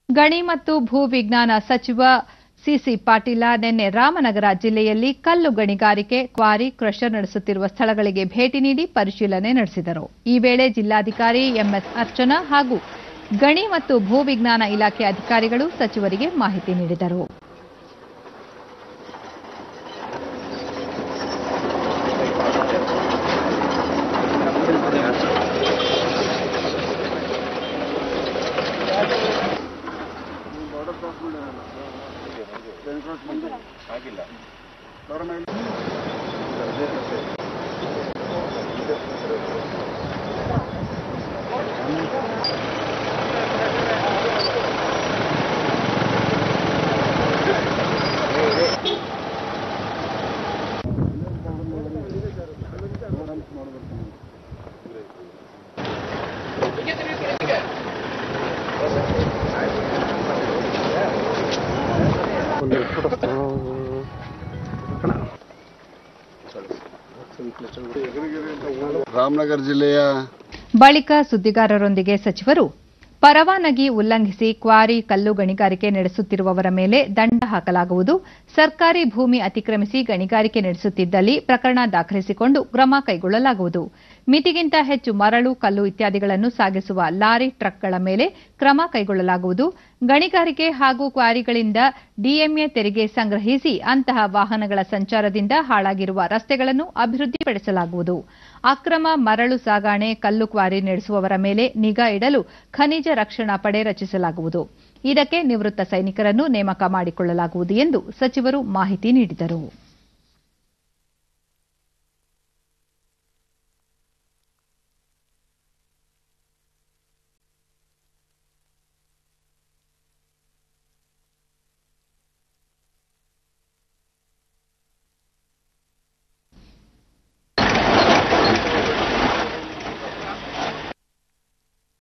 ಗಣಿ ಮತ್ತು ಭೂ ವಿಜ್ಞಾನ ಸಚಿವ ಸಿಸಿ ಪಾಟೀಲ ನಿನ್ನೆ ರಾಮನಗರ ಜಿಲ್ಲೆಯಲ್ಲಿ ಕಲ್ಲು ಗಣಿಗಾರಿಕೆ ಕ್ವಾರಿ ಕ್ರಷರ್ ನಡೆಸುತ್ತಿರುವ ಸ್ಥಳಗಳಿಗೆ ಭೇಟಿ ನೀಡಿ ಪರಿಶೀಲನೆ ನಡೆಸಿದರು ಈ ವೇಳೆ ಜಿಲ್ಲಾಧಿಕಾರಿ ಎಂಎಸ್ ಅರ್ಚನಾ ಹಾಗೂ ಗಣಿ ಮತ್ತು ಭೂ ವಿಜ್ಞಾನ ಇಲಾಖೆ ಅಧಿಕಾರಿಗಳು ಸಚಿವರಿಗೆ ಮಾಹಿತಿ ನೀಡಿದರು ರಾಮನಗರ ಜಿಲ್ಲೆಯ ಬಳಿಕ ಸುದ್ದಿಗಾರರೊಂದಿಗೆ ಸಚಿವರು ಪರವಾನಗಿ ಉಲ್ಲಂಘಿಸಿ ಕ್ವಾರಿ ಕಲ್ಲು ಗಣಿಗಾರಿಕೆ ನಡೆಸುತ್ತಿರುವವರ ಮೇಲೆ ದಂಡ ಹಾಕಲಾಗುವುದು ಸರ್ಕಾರಿ ಭೂಮಿ ಅತಿಕ್ರಮಿಸಿ ಗಣಿಗಾರಿಕೆ ನಡೆಸುತ್ತಿದ್ದಲ್ಲಿ ಪ್ರಕರಣ ದಾಖಲಿಸಿಕೊಂಡು ಕ್ರಮ ಕೈಗೊಳ್ಳಲಾಗುವುದು ಮಿತಿಗಿಂತ ಹೆಚ್ಚು ಮರಳು ಕಲ್ಲು ಇತ್ಯಾದಿಗಳನ್ನು ಸಾಗಿಸುವ ಲಾರಿ ಟ್ರಕ್ಗಳ ಮೇಲೆ ಕ್ರಮ ಕೈಗೊಳ್ಳಲಾಗುವುದು ಗಣಿಗಾರಿಕೆ ಹಾಗೂ ಕ್ವಾರಿಗಳಿಂದ ಡಿಎಂಎ ತೆರಿಗೆ ಸಂಗ್ರಹಿಸಿ ಅಂತಹ ವಾಹನಗಳ ಸಂಚಾರದಿಂದ ಹಾಳಾಗಿರುವ ರಸ್ತೆಗಳನ್ನು ಅಭಿವೃದ್ಧಿಪಡಿಸಲಾಗುವುದು ಅಕ್ರಮ ಮರಳು ಸಾಗಾಣೆ ಕಲ್ಲು ಕ್ವಾರಿ ನಡೆಸುವವರ ಮೇಲೆ ನಿಗಾ ಇಡಲು ಖನಿಜ ರಕ್ಷಣಾ ಪಡೆ ರಚಿಸಲಾಗುವುದು ಇದಕ್ಕೆ ನಿವೃತ್ತ ಸೈನಿಕರನ್ನು ನೇಮಕ ಮಾಡಿಕೊಳ್ಳಲಾಗುವುದು ಎಂದು ಸಚಿವರು ಮಾಹಿತಿ ನೀಡಿದರು